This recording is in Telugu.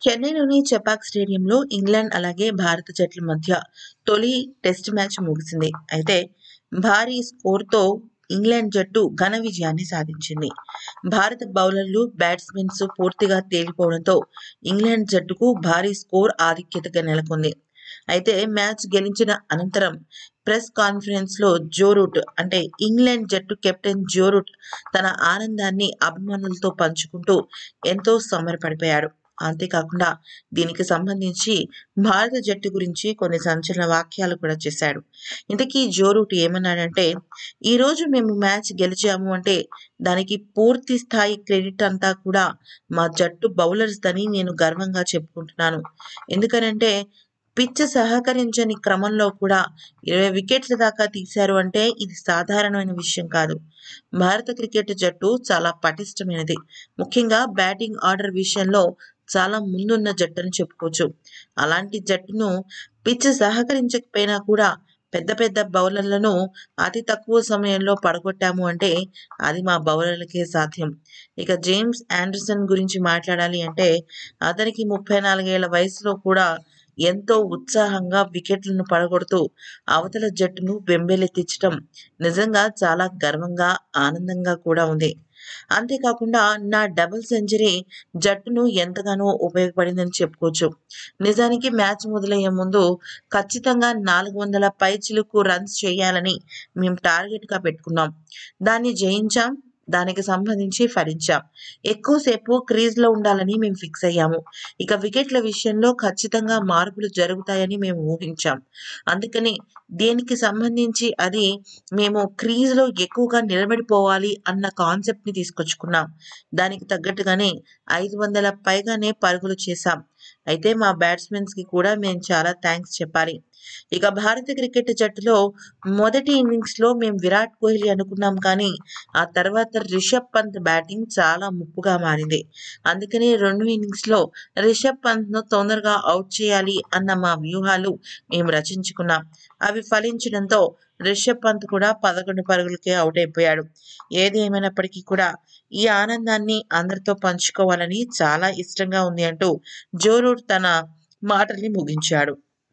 చెన్నైలోని చెపాక్ స్టేడియంలో ఇంగ్లాండ్ అలాగే భారత జట్ల మధ్య తొలి టెస్ట్ మ్యాచ్ ముగిసింది అయితే భారీ స్కోర్తో ఇంగ్లాండ్ జట్టు ఘన విజయాన్ని సాధించింది భారత బౌలర్లు బ్యాట్స్మెన్స్ పూర్తిగా తేలిపోవడంతో ఇంగ్లాండ్ జట్టుకు భారీ స్కోర్ ఆధిక్యతగా నెలకొంది అయితే మ్యాచ్ గెలిచిన అనంతరం ప్రెస్ కాన్ఫరెన్స్ లో జోరూట్ అంటే ఇంగ్లాండ్ జట్టు కెప్టెన్ జోరూట్ తన ఆనందాన్ని అభిమానులతో పంచుకుంటూ ఎంతో సంబరపడిపోయాడు అంతేకాకుండా దీనికి సంబంధించి భారత జట్టు గురించి కొన్ని సంచలన వాక్యాలు కూడా చేశాడు ఇంతకీ జోరూట్ ఏమన్నాడంటే ఈరోజు మేము మ్యాచ్ గెలిచాము అంటే దానికి పూర్తి స్థాయి క్రెడిట్ అంతా కూడా మా జట్టు బౌలర్స్ దని నేను గర్వంగా చెప్పుకుంటున్నాను ఎందుకనంటే పిచ్ సహకరించని క్రమంలో కూడా ఇరవై వికెట్ల దాకా తీశారు అంటే ఇది సాధారణమైన విషయం కాదు భారత క్రికెట్ జట్టు చాలా పటిష్టమైనది ముఖ్యంగా బ్యాటింగ్ ఆర్డర్ విషయంలో చాలా ముందున్న జట్టు అని చెప్పుకోవచ్చు అలాంటి జట్టును పిచ్ సహకరించకపోయినా కూడా పెద్ద పెద్ద బౌలర్లను అతి తక్కువ సమయంలో పడగొట్టాము అంటే అది మా బౌలర్లకే సాధ్యం ఇక జేమ్స్ ఆండర్సన్ గురించి మాట్లాడాలి అంటే అతనికి ముప్పై నాలుగేళ్ల వయసులో కూడా ఎంతో ఉత్సాహంగా వికెట్లను పడగొడుతూ అవతల జట్టును బెంబేలెత్తించడం నిజంగా చాలా గర్వంగా ఆనందంగా కూడా ఉంది అంతేకాకుండా నా డబుల్ సెంచరీ జట్టును ఎంతగానో ఉపయోగపడిందని చెప్పుకోవచ్చు నిజానికి మ్యాచ్ మొదలయ్యే ముందు ఖచ్చితంగా నాలుగు వందల పైచిలుకు రన్స్ చేయాలని మేము టార్గెట్గా పెట్టుకున్నాం దాన్ని జయించాం దానికి సంబంధించి ఫలించాం ఎక్కువసేపు క్రీజ్లో ఉండాలని మేము ఫిక్స్ అయ్యాము ఇక వికెట్ల విషయంలో ఖచ్చితంగా మార్పులు జరుగుతాయని మేము ఊహించాం అందుకని దీనికి సంబంధించి అది మేము క్రీజ్లో ఎక్కువగా నిలబడిపోవాలి అన్న కాన్సెప్ట్ని తీసుకొచ్చుకున్నాం దానికి తగ్గట్టుగానే ఐదు వందల పైగానే పరుగులు చేశాం అయితే మా బ్యాట్స్మెన్స్కి కూడా మేము చాలా థ్యాంక్స్ చెప్పాలి ఇక భారత క్రికెట్ జట్టులో మొదటి ఇన్నింగ్స్లో మేము విరాట్ కోహ్లీ అనుకున్నాం కానీ ఆ తర్వాత రిషబ్ పంత్ బ్యాటింగ్ చాలా ముప్పుగా మారింది అందుకని రెండు ఇన్నింగ్స్లో రిషబ్ పంత్ను తొందరగా అవుట్ చేయాలి అన్న మా వ్యూహాలు మేము రచించుకున్నాం అవి ఫలించడంతో రిషబ్ పంత్ కూడా పదకొండు పరుగులకే అవుట్ అయిపోయాడు ఏది ఏమైనప్పటికీ కూడా ఈ ఆనందాన్ని అందరితో పంచుకోవాలని చాలా ఇష్టంగా ఉంది అంటూ జోరూట్ తన మాటల్ని ముగించాడు